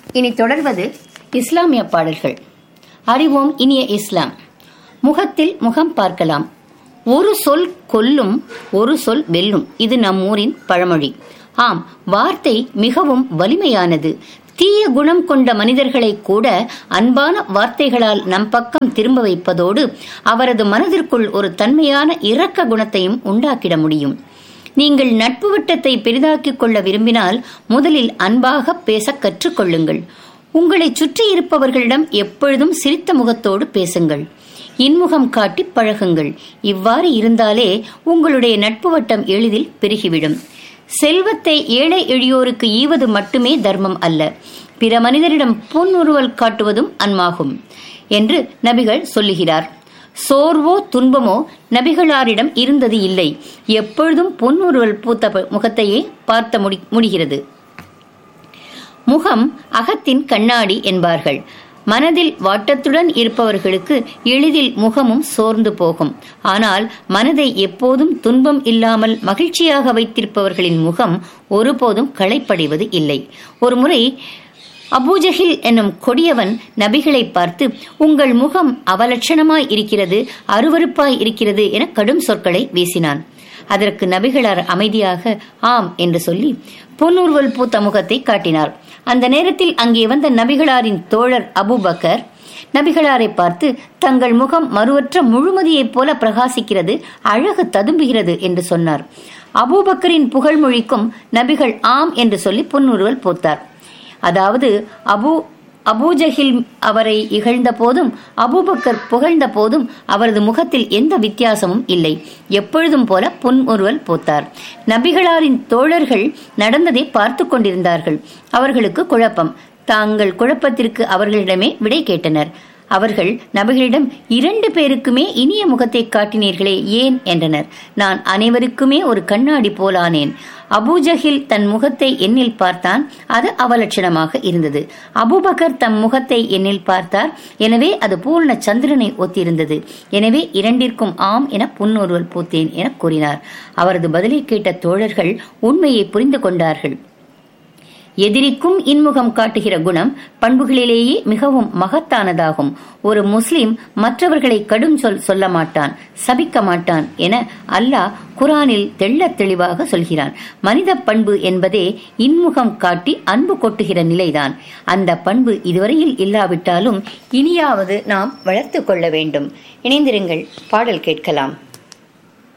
இனி தொடர்வது இஸ்லாமிய பாடல்கள் அறிவோம் இனிய இஸ்லாம் முகத்தில் முகம் பார்க்கலாம் ஒரு சொல் கொல்லும் ஒரு சொல் வெல்லும் இது நம் ஊரின் பழமொழி ஆம் வார்த்தை மிகவும் வலிமையானது தீய குணம் கொண்ட மனிதர்களை கூட அன்பான வார்த்தைகளால் நம் பக்கம் திரும்ப வைப்பதோடு அவரது மனதிற்குள் ஒரு தன்மையான இரக்க குணத்தையும் உண்டாக்கிட முடியும் நீங்கள் நட்பு வட்டத்தை பெரிதாக்கிக் கொள்ள விரும்பினால் முதலில் அன்பாக பேச கற்றுக்கொள்ளுங்கள் உங்களை சுற்றி இருப்பவர்களிடம் எப்பொழுதும் சிரித்த முகத்தோடு பேசுங்கள் இன்முகம் காட்டி பழகுங்கள் இவ்வாறு இருந்தாலே உங்களுடைய நட்பு வட்டம் எளிதில் பெருகிவிடும் செல்வத்தை ஏழை எளியோருக்கு ஈவது மட்டுமே தர்மம் அல்ல பிற மனிதரிடம் புன்னுருவல் காட்டுவதும் அன்மாகும் என்று நபிகள் சொல்லுகிறார் சோர்வோ துன்பமோ நபிகளாரிடம் இருந்தது இல்லை எப்பொழுதும் பொன்னுருவல் பூத்த முகத்தையே பார்த்த முடி முடிகிறது முகம் அகத்தின் கண்ணாடி என்பார்கள் மனதில் வாட்டத்துடன் இருப்பவர்களுக்கு எளிதில் முகமும் சோர்ந்து போகும் ஆனால் மனதை எப்போதும் துன்பம் இல்லாமல் மகிழ்ச்சியாக வைத்திருப்பவர்களின் முகம் ஒருபோதும் களைப்படைவது இல்லை ஒருமுறை அபூஜஹில் என்னும் கொடியவன் நபிகளை பார்த்து உங்கள் முகம் அவலட்சணமாய் இருக்கிறது அருவருப்பாய் இருக்கிறது என கடும் சொற்களை வீசினான் அதற்கு நபிகளார் அமைதியாக ஆம் என்று சொல்லி பொன்னூர்வல் பூத்த முகத்தை காட்டினார் அந்த நேரத்தில் அங்கே வந்த நபிகளாரின் தோழர் அபுபக்கர் நபிகளாரை பார்த்து தங்கள் முகம் மறுவற்ற முழுமதியைப் போல பிரகாசிக்கிறது அழகு ததும்புகிறது என்று சொன்னார் அபூபக்கரின் புகழ்மொழிக்கும் நபிகள் ஆம் என்று சொல்லி பொன்னுருவல் போத்தார் அதாவது அபு அபூஜஹில் அவரை இகழ்ந்த போதும் அபூபக்கர் புகழ்ந்த போதும் அவரது முகத்தில் எந்த வித்தியாசமும் இல்லை எப்பொழுதும் போல புன்முறுவல் போத்தார் நபிகளாரின் தோழர்கள் நடந்ததை பார்த்து கொண்டிருந்தார்கள் அவர்களுக்கு குழப்பம் தாங்கள் குழப்பத்திற்கு அவர்களிடமே விடை கேட்டனர் அவர்கள் நபிகளிடம் இரண்டு பேருக்குமே இனிய முகத்தை காட்டினீர்களே ஏன் என்றனர் நான் அனைவருக்குமே ஒரு கண்ணாடி போலானேன் அபூஜஹில் தன் முகத்தை எண்ணில் பார்த்தான் அது அவலட்சணமாக இருந்தது அபுபக்கர் தம் முகத்தை எண்ணில் பார்த்தார் எனவே அது பூர்ண சந்திரனை ஒத்திருந்தது எனவே இரண்டிற்கும் ஆம் என புன்னொருவல் பூத்தேன் என கூறினார் அவரது பதிலை கேட்ட தோழர்கள் உண்மையை புரிந்து கொண்டார்கள் எதிரிக்கும் இன்முகம் காட்டுகிற குணம் பண்புகளிலேயே மிகவும் மகத்தானதாகும் ஒரு முஸ்லிம் மற்றவர்களை கடும் சொல் சொல்ல மாட்டான் சபிக்க மாட்டான் என அல்லாஹ் குரானில் தெள்ள தெளிவாக சொல்கிறான் மனித பண்பு என்பதே இன்முகம் காட்டி அன்பு கொட்டுகிற நிலைதான் அந்த பண்பு இதுவரையில் இல்லாவிட்டாலும் இனியாவது நாம் வளர்த்து கொள்ள வேண்டும் இணைந்திருங்கள் பாடல் கேட்கலாம்